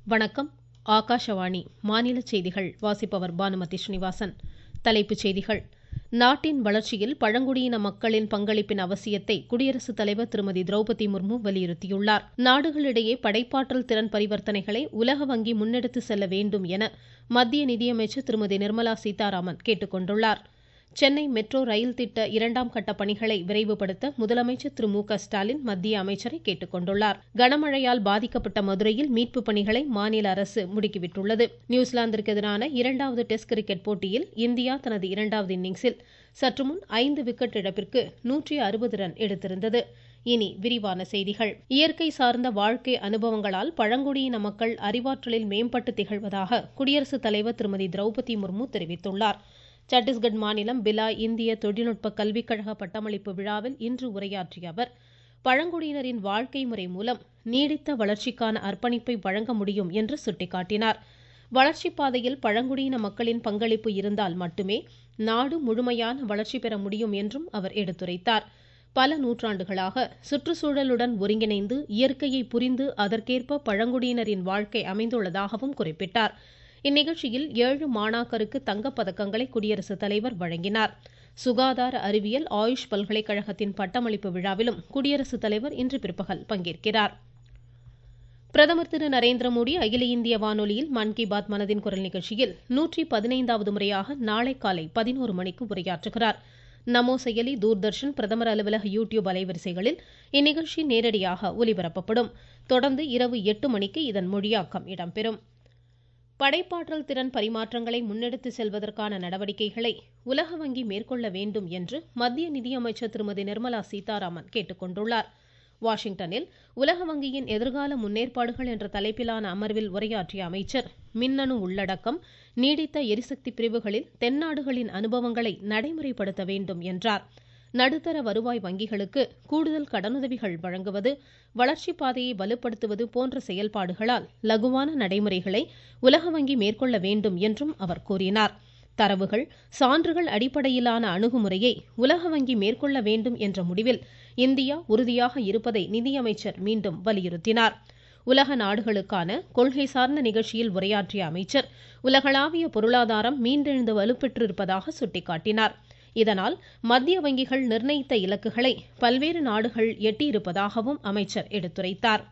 வணக்கம் ஆகாஷவாணி மாநில செய்திகள் வாசிப்பவர் பானுமதி ஸ்ரீனிவாசன் தலைப்புச் செய்திகள் நாட்டின் வளர்ச்சியில் பழங்குடியின மக்களின் பங்களிப்பின் அவசியத்தை குடியரசுத் தலைவர் திருமதி திரௌபதி முர்மு வலியுறுத்தியுள்ளார் நாடுகளிடையே படைப்பாற்றல் திறன் பரிவர்த்தனைகளை உலக வங்கி முன்னெடுத்து செல்ல வேண்டும் என மத்திய நிதியமைச்சர் திருமதி நிர்மலா சீதாராமன் கேட்டுக் கொண்டுள்ளார் சென்னை மெட்ரோ ரயில் திட்ட இரண்டாம் கட்ட பணிகளை விரைவுபடுத்த முதலமைச்சர் திரு மு க ஸ்டாலின் மத்திய அமைச்சரை கேட்டுக் கொண்டுள்ளார் கனமழையால் பாதிக்கப்பட்ட மதுரையில் மீட்புப் பணிகளை மாநில அரசு முடுக்கிவிட்டுள்ளது நியூசிலாந்திற்கு எதிரான இரண்டாவது டெஸ்ட் கிரிக்கெட் போட்டியில் இந்தியா தனது இரண்டாவது இன்னிங்ஸில் சற்று முன் ஐந்து விக்கெட் இழப்பிற்கு நூற்றி அறுபது ரன் எடுத்திருந்தது இனி விரிவான செய்திகள் இயற்கை சார்ந்த வாழ்க்கை அனுபவங்களால் பழங்குடியின மக்கள் அறிவாற்றலில் மேம்பட்டு திகழ்வதாக குடியரசுத் தலைவர் திருமதி திரௌபதி முர்மு தெரிவித்துள்ளார் சத்தீஸ்கட் மாநிலம் பிலாய் இந்திய தொழில்நுட்ப கல்விக் கழக பட்டமளிப்பு விழாவில் இன்று உரையாற்றிய அவர் பழங்குடியினரின் வாழ்க்கை முறை மூலம் நீடித்த வளர்ச்சிக்கான அர்ப்பணிப்பை வழங்க முடியும் என்று சுட்டிக்காட்டினார் வளர்ச்சிப் பாதையில் பழங்குடியின மக்களின் பங்களிப்பு இருந்தால் மட்டுமே நாடு முழுமையான வளர்ச்சி பெற முடியும் என்றும் அவர் எடுத்துரைத்தார் பல நூற்றாண்டுகளாக சுற்றுச்சூழலுடன் ஒருங்கிணைந்து இயற்கையை புரிந்து அதற்கேற்ப பழங்குடியினரின் வாழ்க்கை அமைந்துள்ளதாகவும் குறிப்பிட்டார் இந்நிகழ்ச்சியில் ஏழு மாணாக்கருக்கு தங்கப் பதக்கங்களை குடியரசுத் தலைவர் வழங்கினார் சுகாதார அறிவியல் ஆயுஷ் பல்கலைக்கழகத்தின் பட்டமளிப்பு விழாவிலும் குடியரசுத் தலைவர் இன்று பிற்பகல் பங்கேற்கிறார் பிரதமர் திரு நரேந்திர மோடி அகில இந்திய வானொலியில் மன் கி பாத் மனதின் குரல் நிகழ்ச்சியில் நூற்றி பதினைந்தாவது முறையாக நாளை காலை பதினோரு மணிக்கு உரையாற்றுகிறார் நமோ செயலி தூர்தர்ஷன் பிரதமர் அலுவலக யூ டியூப் அலைவரிசைகளில் இந்நிகழ்ச்சி நேரடியாக ஒலிபரப்பப்படும் தொடர்ந்து இரவு எட்டு மணிக்கு இதன் மொழியாக்கம் இடம்பெறும் படைப்பாற்றல் திறன் பரிமாற்றங்களை முன்னெடுத்து செல்வதற்கான நடவடிக்கைகளை உலக வங்கி மேற்கொள்ள வேண்டும் என்று மத்திய நிதியமைச்சர் திருமதி நிர்மலா சீதாராமன் கேட்டுக் கொண்டுள்ளார் வாஷிங்டனில் உலக வங்கியின் எதிர்கால முன்னேற்பாடுகள் என்ற தலைப்பிலான அமர்வில் உரையாற்றிய அமைச்சர் மின்னணு உள்ளடக்கம் நீடித்த எரிசக்தி பிரிவுகளில் தென்னாடுகளின் அனுபவங்களை நடைமுறைப்படுத்த வேண்டும் என்றார் நடுத்தர வருவாய் வங்கிகளுக்கு கூடுதல் கடனுதவிகள் வழங்குவது வளர்ச்சிப் பாதையை வலுப்படுத்துவது போன்ற செயல்பாடுகளால் லகுவான நடைமுறைகளை உலக வங்கி மேற்கொள்ள வேண்டும் என்றும் அவர் கூறினார் தரவுகள் சான்றுகள் அடிப்படையிலான அணுகுமுறையை உலக வங்கி மேற்கொள்ள வேண்டும் என்ற முடிவில் இந்தியா உறுதியாக இருப்பதை நிதியமைச்சர் மீண்டும் வலியுறுத்தினார் உலக நாடுகளுக்கான கொள்கை சார்ந்த நிகழ்ச்சியில் உரையாற்றிய அமைச்சர் உலகளாவிய பொருளாதாரம் மீண்டெழுந்து வலுப்பெற்றிருப்பதாக சுட்டிக்காட்டினார் இதனால் மத்திய வங்கிகள் நிர்ணயித்த இலக்குகளை பல்வேறு நாடுகள் எட்டியிருப்பதாகவும் அமைச்சர் எடுத்துரைத்தார்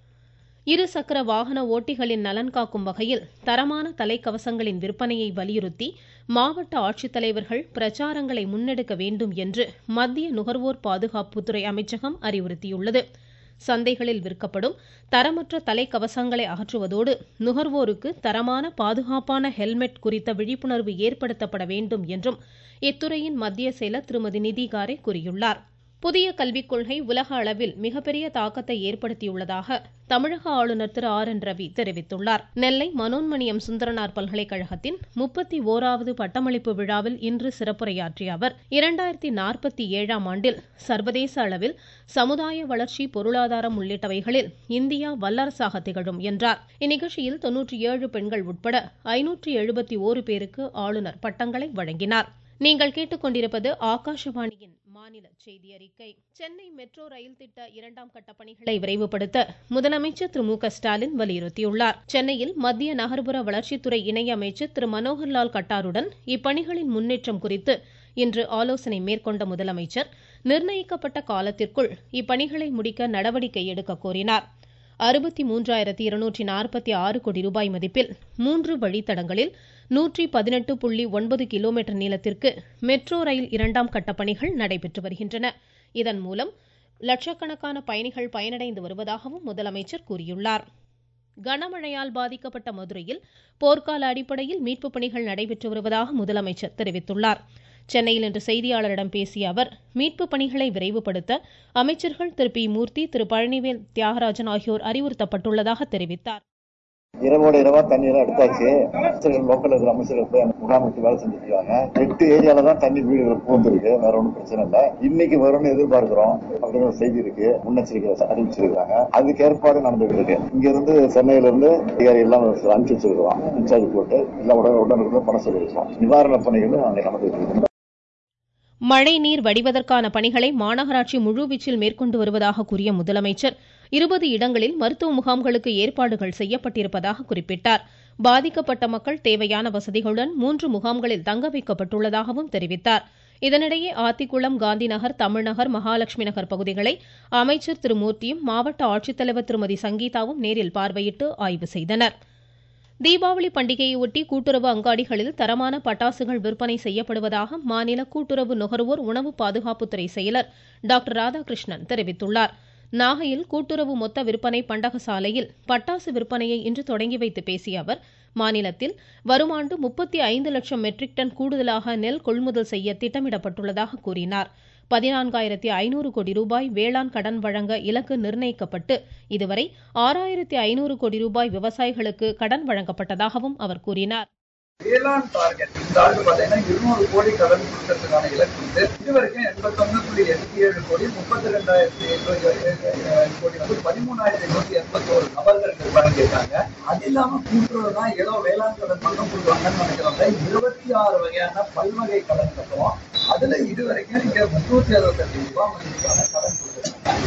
இருசக்கர வாகன ஓட்டிகளின் நலன் காக்கும் வகையில் தரமான தலைக்கவசங்களின் விற்பனையை வலியுறுத்தி மாவட்ட ஆட்சித்தலைவர்கள் பிரச்சாரங்களை முன்னெடுக்க வேண்டும் என்று மத்திய நுகர்வோர் பாதுகாப்புத்துறை அமைச்சகம் அறிவுறுத்தியுள்ளது சந்தைகளில் விற்கப்படும் தரமற்ற தலைக்கவசங்களை அகற்றுவதோடு நுகர்வோருக்கு தரமான பாதுகாப்பான ஹெல்மெட் குறித்த விழிப்புணர்வு ஏற்படுத்தப்பட வேண்டும் என்றும் இத்துறையின் மத்திய செயலர் திருமதி நிதி காரே கூறியுள்ளார் புதிய கல்விக் கொள்கை உலக அளவில் மிகப்பெரிய தாக்கத்தை ஏற்படுத்தியுள்ளதாக தமிழக ஆளுநர் திரு ஆர் என் ரவி தெரிவித்துள்ளார் நெல்லை மனோன்மணியம் சுந்தரனார் பல்கலைக்கழகத்தின் முப்பத்தி ஓராவது பட்டமளிப்பு விழாவில் இன்று சிறப்புரையாற்றிய அவர் இரண்டாயிரத்தி நாற்பத்தி ஏழாம் ஆண்டில் சர்வதேச அளவில் சமுதாய வளர்ச்சி பொருளாதாரம் உள்ளிட்டவைகளில் இந்தியா வல்லரசாக திகழும் என்றார் இந்நிகழ்ச்சியில் தொன்னூற்றி ஏழு பெண்கள் உட்பட ஐநூற்றி எழுபத்தி ஓரு பேருக்கு ஆளுநர் பட்டங்களை வழங்கினார் நீங்கள் கேட்டுக்கொண்டிருப்பது ஆகாஷவாணியின் மாநில செய்தி அறிக்கை சென்னை மெட்ரோ ரயில் திட்ட இரண்டாம் கட்ட பணிகளை விரைவுபடுத்த முதலமைச்சர் திரு மு க ஸ்டாலின் வலியுறுத்தியுள்ளார் சென்னையில் மத்திய நகர்ப்புற வளர்ச்சித்துறை இணை அமைச்சர் திரு மனோகர்லால் கட்டாருடன் இப்பணிகளின் முன்னேற்றம் குறித்து இன்று ஆலோசனை மேற்கொண்ட முதலமைச்சர் நிர்ணயிக்கப்பட்ட காலத்திற்குள் இப்பணிகளை முடிக்க நடவடிக்கை எடுக்க கோரினார் அறுபத்தி மூன்றாயிரத்தி இருநூற்றி நாற்பத்தி ஆறு கோடி ரூபாய் மதிப்பில் மூன்று வழித்தடங்களில் நூற்றி பதினெட்டு புள்ளி ஒன்பது கிலோமீட்டர் நீளத்திற்கு மெட்ரோ ரயில் இரண்டாம் கட்ட பணிகள் நடைபெற்று வருகின்றன இதன் மூலம் லட்சக்கணக்கான பயணிகள் பயனடைந்து வருவதாகவும் முதலமைச்சர் கூறியுள்ளார் கனமழையால் பாதிக்கப்பட்ட மதுரையில் போர்க்கால அடிப்படையில் மீட்புப் பணிகள் நடைபெற்று வருவதாக முதலமைச்சர் தெரிவித்துள்ளார் சென்னையில் இன்று செய்தியாளரிடம் பேசிய அவர் மீட்பு பணிகளை விரைவுபடுத்த அமைச்சர்கள் திரு பி மூர்த்தி திரு பழனிவேல் தியாகராஜன் ஆகியோர் அறிவுறுத்தப்பட்டுள்ளதாக தெரிவித்தார் இரவோட இரவா தண்ணீரை எடுத்தாச்சு அமைச்சர்கள் லோக்கல் இருக்கிற அமைச்சர்கள் போய் அந்த முகாமுக்கு வேலை செஞ்சுட்டு இருக்காங்க எட்டு ஏரியால தான் தண்ணி வீடுகள் பூந்துருக்கு வேற ஒன்றும் பிரச்சனை இல்லை இன்னைக்கு வரும்னு எதிர்பார்க்கிறோம் அப்படிங்கிற செய்தி இருக்கு முன்னெச்சரிக்கை அறிவிச்சிருக்காங்க அதுக்கு ஏற்பாடு நடந்துகிட்டு இருக்கு இங்க இருந்து சென்னையில இருந்து அதிகாரி எல்லாம் அனுப்பிச்சு வச்சிருக்கிறோம் இன்சார்ஜ் போட்டு எல்லாம் உடனே உடனே பண்ண சொல்லியிருக்கோம் நிவாரண பணிகளும் அங்கே நடந்துகிட்டு இருக்கு மழை நீர் வடிவதற்கான பணிகளை மாநகராட்சி முழுவீச்சில் மேற்கொண்டு வருவதாக கூறிய முதலமைச்சர் இருபது இடங்களில் மருத்துவ முகாம்களுக்கு ஏற்பாடுகள் செய்யப்பட்டிருப்பதாக குறிப்பிட்டார் பாதிக்கப்பட்ட மக்கள் தேவையான வசதிகளுடன் மூன்று முகாம்களில் தங்க வைக்கப்பட்டுள்ளதாகவும் தெரிவித்தார் இதனிடையே ஆத்திக்குளம் காந்திநகர் தமிழ்நகர் மகாலட்சுமி நகர் பகுதிகளை அமைச்சர் திரு மூர்த்தியும் மாவட்ட ஆட்சித்தலைவர் திருமதி சங்கீதாவும் நேரில் பார்வையிட்டு ஆய்வு செய்தனர் தீபாவளி பண்டிகையையொட்டி கூட்டுறவு அங்காடிகளில் தரமான பட்டாசுகள் விற்பனை செய்யப்படுவதாக மாநில கூட்டுறவு நுகர்வோர் உணவு பாதுகாப்புத்துறை செயலர் டாக்டர் ராதாகிருஷ்ணன் தெரிவித்துள்ளார் நாகையில் கூட்டுறவு மொத்த விற்பனை பண்டக சாலையில் பட்டாசு விற்பனையை இன்று தொடங்கி வைத்து பேசிய அவர் மாநிலத்தில் வரும் ஆண்டு முப்பத்தி ஐந்து லட்சம் மெட்ரிக் டன் கூடுதலாக நெல் கொள்முதல் செய்ய திட்டமிடப்பட்டுள்ளதாக கூறினார் பதினான்காயிரத்தி ஐநூறு கோடி ரூபாய் வேளாண் கடன் வழங்க இலக்கு நிர்ணயிக்கப்பட்டு இதுவரை ஆறாயிரத்தி ஐநூறு கோடி ரூபாய் விவசாயிகளுக்கு கடன் வழங்கப்பட்டதாகவும் அவர் கூறினார் வேளாண் டார்கெட் இந்த ஆண்டு பாத்தீங்கன்னா இருநூறு கோடி கடன் கொடுக்கறதுக்கான இலக்கு வந்து இதுவரைக்கும் எண்பத்தொன்னு புள்ளி எண்பத்தி ஏழு கோடி முப்பத்தி ரெண்டாயிரத்தி கோடி வந்து பதிமூணாயிரத்தி நூத்தி எண்பத்தோரு நபர்கள் வழங்கியிருக்காங்க அது இல்லாம கூட்டுறவு தான் ஏதோ வேளாண் கடன் மட்டும் கொடுக்குறாங்கன்னு நினைக்கிறவங்க இருபத்தி ஆறு வகையான பல்வகை கடன் கட்டுவோம் அதுல இதுவரைக்கும் இங்க முன்னூத்தி அறுபத்தஞ்சு ரூபாய் மதிப்புக்கான கடன் கொடுக்குறாங்க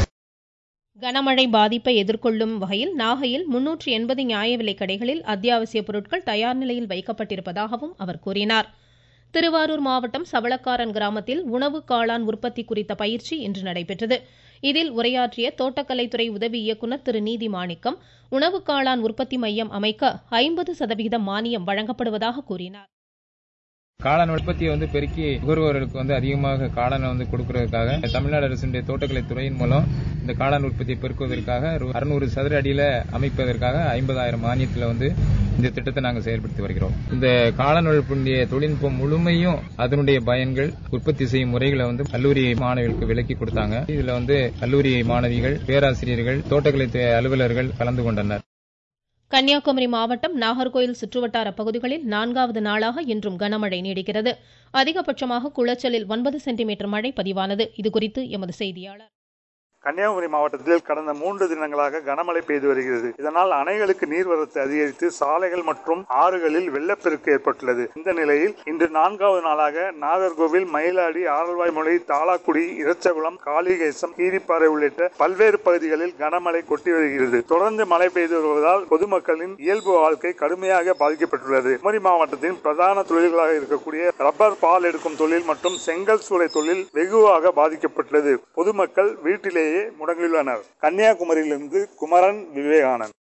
கனமழை பாதிப்பை எதிர்கொள்ளும் வகையில் நாகையில் முன்னூற்று எண்பது நியாய விலைக் கடைகளில் அத்தியாவசிய பொருட்கள் தயார் நிலையில் வைக்கப்பட்டிருப்பதாகவும் அவர் கூறினார் திருவாரூர் மாவட்டம் சவளக்காரன் கிராமத்தில் உணவு காளான் உற்பத்தி குறித்த பயிற்சி இன்று நடைபெற்றது இதில் உரையாற்றிய தோட்டக்கலைத்துறை உதவி இயக்குநர் திரு நீதி மாணிக்கம் உணவு காளான் உற்பத்தி மையம் அமைக்க ஐம்பது சதவிகிதம் மானியம் வழங்கப்படுவதாக கூறினார் காளான் உற்பத்தியை வந்து பெருக்கி நுகர்வோர்களுக்கு வந்து அதிகமாக காளானை வந்து கொடுக்கறதுக்காக தமிழ்நாடு அரசுடைய தோட்டக்கலை துறையின் மூலம் இந்த காளான் உற்பத்தியை பெருக்குவதற்காக அறுநூறு சதுர அடியில அமைப்பதற்காக ஐம்பதாயிரம் மானியத்தில் வந்து இந்த திட்டத்தை நாங்கள் செயல்படுத்தி வருகிறோம் இந்த காளான் வளர்ப்புடைய தொழில்நுட்பம் முழுமையும் அதனுடைய பயன்கள் உற்பத்தி செய்யும் முறைகளை வந்து கல்லூரி மாணவிகளுக்கு விலக்கி கொடுத்தாங்க இதுல வந்து கல்லூரி மாணவிகள் பேராசிரியர்கள் தோட்டக்கலை அலுவலர்கள் கலந்து கொண்டனர் கன்னியாகுமரி மாவட்டம் நாகர்கோயில் சுற்றுவட்டார பகுதிகளில் நான்காவது நாளாக இன்றும் கனமழை நீடிக்கிறது அதிகபட்சமாக குளச்சலில் ஒன்பது சென்டிமீட்டர் மழை பதிவானது இதுகுறித்து எமது செய்தியாளர் கன்னியாகுமரி மாவட்டத்தில் கடந்த மூன்று தினங்களாக கனமழை பெய்து வருகிறது இதனால் அணைகளுக்கு நீர்வரத்து அதிகரித்து சாலைகள் மற்றும் ஆறுகளில் வெள்ளப்பெருக்கு ஏற்பட்டுள்ளது இந்த நிலையில் இன்று நான்காவது நாளாக நாகர்கோவில் மயிலாடி ஆரல்வாய்மொழி தாளாக்குடி இரச்சகுளம் காளிகேசம் கீரிப்பாறை உள்ளிட்ட பல்வேறு பகுதிகளில் கனமழை கொட்டி வருகிறது தொடர்ந்து மழை பெய்து வருவதால் பொதுமக்களின் இயல்பு வாழ்க்கை கடுமையாக பாதிக்கப்பட்டுள்ளது குமரி மாவட்டத்தின் பிரதான தொழில்களாக இருக்கக்கூடிய ரப்பர் பால் எடுக்கும் தொழில் மற்றும் செங்கல் சூளை தொழில் வெகுவாக பாதிக்கப்பட்டுள்ளது பொதுமக்கள் வீட்டிலேயே முடங்கியுள்ளனர் கன்னியாகுமரியிலிருந்து குமரன் விவேகானந்த்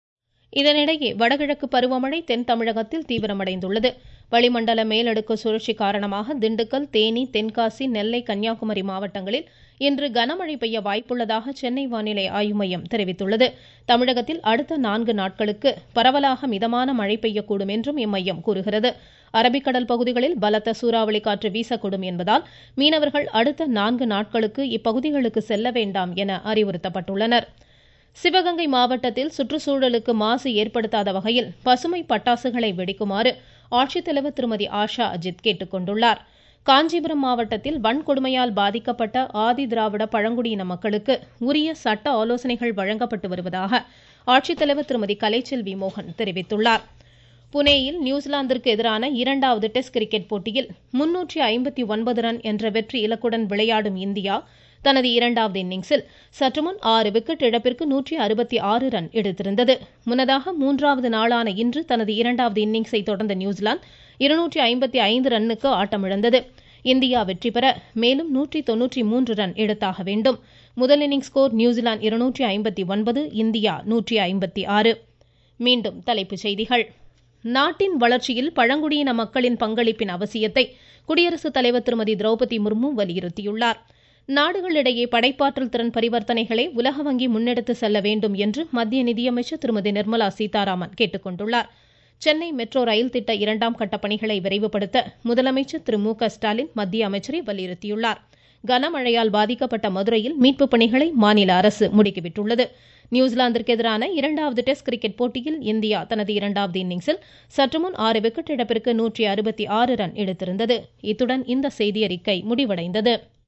இதனிடையே வடகிழக்கு பருவமழை தென் தமிழகத்தில் தீவிரமடைந்துள்ளது வளிமண்டல மேலடுக்கு சுழற்சி காரணமாக திண்டுக்கல் தேனி தென்காசி நெல்லை கன்னியாகுமரி மாவட்டங்களில் இன்று கனமழை பெய்ய வாய்ப்புள்ளதாக சென்னை வானிலை ஆய்வு மையம் தெரிவித்துள்ளது தமிழகத்தில் அடுத்த நான்கு நாட்களுக்கு பரவலாக மிதமான மழை பெய்யக்கூடும் என்றும் இம்மையம் கூறுகிறது அரபிக்கடல் பகுதிகளில் பலத்த சூறாவளி காற்று வீசக்கூடும் என்பதால் மீனவர்கள் அடுத்த நான்கு நாட்களுக்கு இப்பகுதிகளுக்கு செல்ல வேண்டாம் என அறிவுறுத்தப்பட்டுள்ளனா் சிவகங்கை மாவட்டத்தில் சுற்றுச்சூழலுக்கு மாசு ஏற்படுத்தாத வகையில் பசுமை பட்டாசுகளை வெடிக்குமாறு ஆட்சித்தலைவர் திருமதி ஆஷா அஜித் கேட்டுக் கொண்டுள்ளார் காஞ்சிபுரம் மாவட்டத்தில் வன்கொடுமையால் பாதிக்கப்பட்ட ஆதி திராவிட பழங்குடியின மக்களுக்கு உரிய சட்ட ஆலோசனைகள் வழங்கப்பட்டு வருவதாக ஆட்சித்தலைவர் திருமதி கலைச்செல்வி மோகன் தெரிவித்துள்ளார் புனேயில் நியூசிலாந்திற்கு எதிரான இரண்டாவது டெஸ்ட் கிரிக்கெட் போட்டியில் முன்னூற்றி ஐம்பத்தி ஒன்பது ரன் என்ற வெற்றி இலக்குடன் விளையாடும் இந்தியா தனது இரண்டாவது இன்னிங்ஸில் சற்றுமுன் ஆறு விக்கெட் இழப்பிற்கு நூற்றி அறுபத்தி ஆறு ரன் எடுத்திருந்தது முன்னதாக மூன்றாவது நாளான இன்று தனது இரண்டாவது இன்னிங்ஸை தொடர்ந்த நியூசிலாந்து இருநூற்றி ஐம்பத்தி ஐந்து ரன்னுக்கு ஆட்டமிழந்தது இந்தியா வெற்றி பெற மேலும் நூற்றி தொன்னூற்றி மூன்று ரன் எடுத்தாக வேண்டும் முதல் இன்னிங்ஸ் ஸ்கோர் நியூசிலாந்து இருநூற்றி ஐம்பத்தி ஒன்பது இந்தியா நூற்றி ஐம்பத்தி ஆறு மீண்டும் தலைப்புச் செய்திகள் நாட்டின் வளர்ச்சியில் பழங்குடியின மக்களின் பங்களிப்பின் அவசியத்தை குடியரசுத் தலைவர் திருமதி திரௌபதி முர்மு வலியுறுத்தியுள்ளார் நாடுகளிடையே படைப்பாற்றல் திறன் பரிவர்த்தனைகளை உலக வங்கி முன்னெடுத்து செல்ல வேண்டும் என்று மத்திய நிதியமைச்சர் திருமதி நிர்மலா சீதாராமன் கேட்டுக் கொண்டுள்ளார் சென்னை மெட்ரோ ரயில் திட்ட இரண்டாம் கட்ட பணிகளை விரைவுபடுத்த முதலமைச்சர் திரு மு க ஸ்டாலின் மத்திய அமைச்சரை வலியுறுத்தியுள்ளார் கனமழையால் பாதிக்கப்பட்ட மதுரையில் மீட்புப் பணிகளை மாநில அரசு முடுக்கிவிட்டுள்ளது நியூசிலாந்திற்கு எதிரான இரண்டாவது டெஸ்ட் கிரிக்கெட் போட்டியில் இந்தியா தனது இரண்டாவது இன்னிங்ஸில் சற்றுமுன் ஆறு விக்கெட் இழப்பிற்கு நூற்றி அறுபத்தி ஆறு ரன் எடுத்திருந்தது இத்துடன் இந்த செய்தியறிக்கை முடிவடைந்தது